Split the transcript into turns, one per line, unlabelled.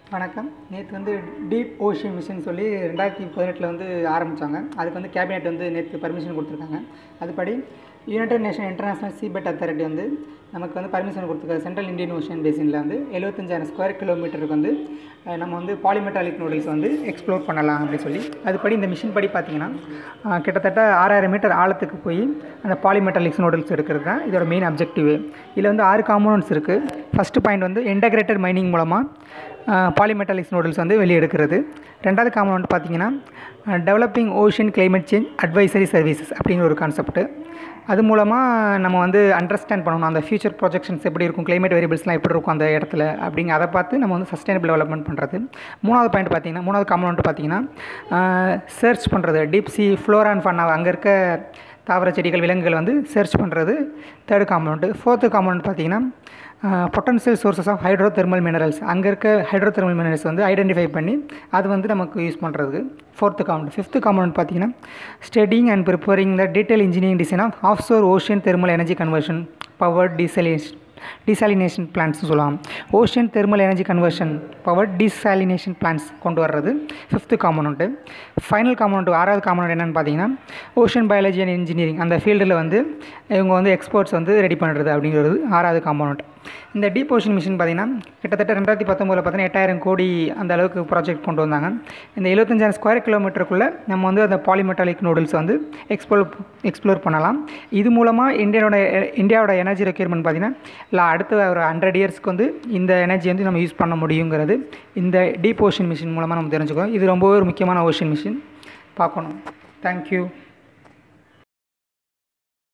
வணக்கம் நேற்று வந்து டீப் ஓஷன் மிஷன் சொல்லி ரெண்டாயிரத்தி பதினெட்டில் வந்து ஆரம்பித்தாங்க அதுக்கு வந்து கேபினெட் வந்து நேற்று பர்மிஷன் கொடுத்துருக்காங்க அதுபடி united nation international seabed authority வந்து நமக்கு வந்து பர்மிஷன் கொடுத்துருக்காங்க சென்ட்ரல் இந்தியன் ஓஷன் பேசினில் வந்து எழுபத்தஞ்சாயிரம் ஸ்கொயர் கிலோமீட்டருக்கு வந்து அஹ், நம்ம வந்து பாலிமெட்டாலிக் நூடுல்ஸ் வந்து எக்ஸ்ப்ளோர் பண்ணலாம் அப்படின்னு சொல்லி அதுபடி இந்த மிஷின் படி பார்த்தீங்கன்னா அஹ், கிட்டத்தட்ட ஆறாயிரம் மீட்டர் ஆழத்துக்கு போய் அந்த பாலிமெட்டாலிக்ஸ் நூடுல்ஸ் எடுக்கிறது தான் இதோட மெயின் அப்ஜெக்டிவ் இதில் வந்து ஆறு காம்போனன்ட்ஸ் இருக்குது ஃபஸ்ட்டு பாயிண்ட் வந்து இன்டகிரேட்டட் மைனிங் மூலமாக பாலிமெட்டாலிக்ஸ் நூடுல்ஸ் வந்து வெளியே எடுக்கிறது ரெண்டாவது காம்பவுண்ட் பார்த்தீங்கன்னா developing ocean climate change advisory services அப்படிங்கிற ஒரு கான்செப்ட்டு அது மூலமாக நம்ம வந்து அண்டர்ஸ்டாண்ட் பண்ணணும் அந்த ஃபியூச்சர் ப்ரொஜெக்ஷன்ஸ் எப்படி இருக்கும் climate வேரியபிள்ஸ்லாம் எப்படி இருக்கும் அந்த இடத்துல அப்படிங்க அதை பார்த்து நம்ம வந்து சஸ்டைனபிள் டெவலப்மெண்ட் பண்ணுறது மூணாவது பாயிண்ட் பார்த்தீங்கன்னா மூணாவது காம்பவுண்ட் பார்த்தீங்கன்னா சர்ச் பண்ணுறது டீப் சி ஃப்ளோரான் ஃபன்னா அங்கே இருக்க தாவர செடிகள் விலங்குகள் வந்து சர்ச் பண்ணுறது தேர்டு காம்பவுண்டு ஃபோர்த்து காம்பவுண்ட் பார்த்தீங்கன்னா potential sources of hydro thermal minerals அங்கே இருக்க ஹைட்ரோ தெர்மல் மினரல்ஸ் வந்து ஐடென்டிஃபை பண்ணி அது வந்து நமக்கு யூஸ் பண்ணுறதுக்கு ஃபோர்த்து காம்பவுண்ட் ஃபிஃப்த்து காம்பவுண்ட் பார்த்தீங்கன்னா studying and preparing the detail engineering design of offshore ocean thermal energy conversion power desalination desalination பிளான்ட்ஸ்னு சொல்லலாம் ocean thermal energy conversion power desalination plants கொண்டு வர்றது ஃபிஃப்த்து காம்பனண்ட்டு ஃபைனல் காம்பனண்ட் ஆறாவது component என்னென்னு பார்த்தீங்கன்னா ocean biology and engineering அந்த ஃபீல்டில் வந்து இவங்க வந்து எக்ஸ்பர்ட்ஸ் வந்து ரெடி பண்ணுறது அப்படிங்கிறது ஆறாவது காம்பனண்ட் இந்த டீப் ஓஷன் மிஷின் பார்த்தீங்கன்னா கிட்டத்தட்ட ரெண்டாயிரத்தி பத்தொம்போதில் பார்த்தீங்கன்னா எட்டாயிரம் கோடி அந்த அளவுக்கு ப்ராஜெக்ட் கொண்டு வந்தாங்க இந்த எழுபத்தஞ்சாயிரம் ஸ்கொயர் கிலோமீட்டருக்குள்ளே நம்ம வந்து அந்த பாலிமெட்டாலிக் நூடுல்ஸ் வந்து எக்ஸ்ப்ளோர் எக்ஸ்ப்ளோர் பண்ணலாம் இது மூலமாக இந்தியாவோட இந்தியாவோட எனர்ஜி ரெக்யர்மெண்ட் பார்த்தீங்கன்னா இல்லை அடுத்த ஒரு ஹண்ட்ரட் இயர்ஸ்க்கு வந்து இந்த எனர்ஜி வந்து நம்ம யூஸ் பண்ண முடியுங்கிறது இந்த டீப் ஓஷன் மிஷின் மூலமாக நம்ம தெரிஞ்சுக்கிறோம் இது ரொம்பவே ஒரு முக்கியமான ஓஷன் மிஷின் பார்க்கணும் தேங்க்யூ